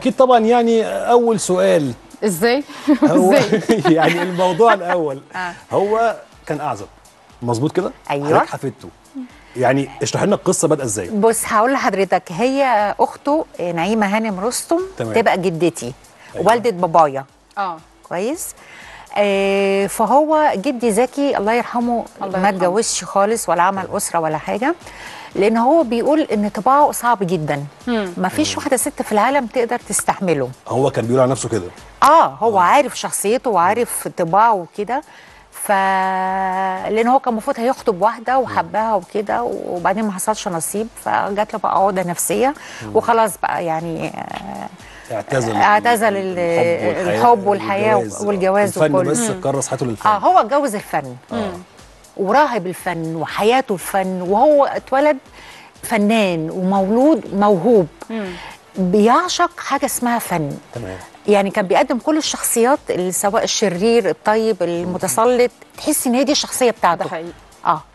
اكيد طبعا يعني اول سؤال ازاي هو ازاي يعني الموضوع الاول آه. هو كان اعزب مظبوط كده أيوة. حضرتك حفيدته يعني اشرح لنا القصه بادئه ازاي بص هقول لحضرتك هي اخته نعيمه هانم رستم تمام. تبقى جدتي أيوة. والده بابايا اه كويس آه فهو جدي زكي الله يرحمه الله ما يرحمه. اتجوزش خالص ولا عمل اسره ولا حاجه لان هو بيقول ان طباعه صعب جدا ما فيش واحده ست في العالم تقدر تستحمله هو كان بيقول على نفسه كده اه هو عارف شخصيته وعارف طباعه وكده ف لان هو كان المفروض هيخطب واحده وحبها وكده وبعدين ما حصلش نصيب فجات له بقى عقده نفسيه وخلاص بقى يعني آه، اعتزل اعتزل ال- الحب والحياة والجواز الفن وكله. بس مم. كرس حياته للفن اه هو اتجوز الفن وراهب الفن وحياته الفن وهو اتولد فنان ومولود موهوب بيعشق حاجه اسمها فن تمام يعني كان بيقدم كل الشخصيات اللي سواء الشرير الطيب المتسلط تحس ان هي دي الشخصيه بتاعته ده حقيقي اه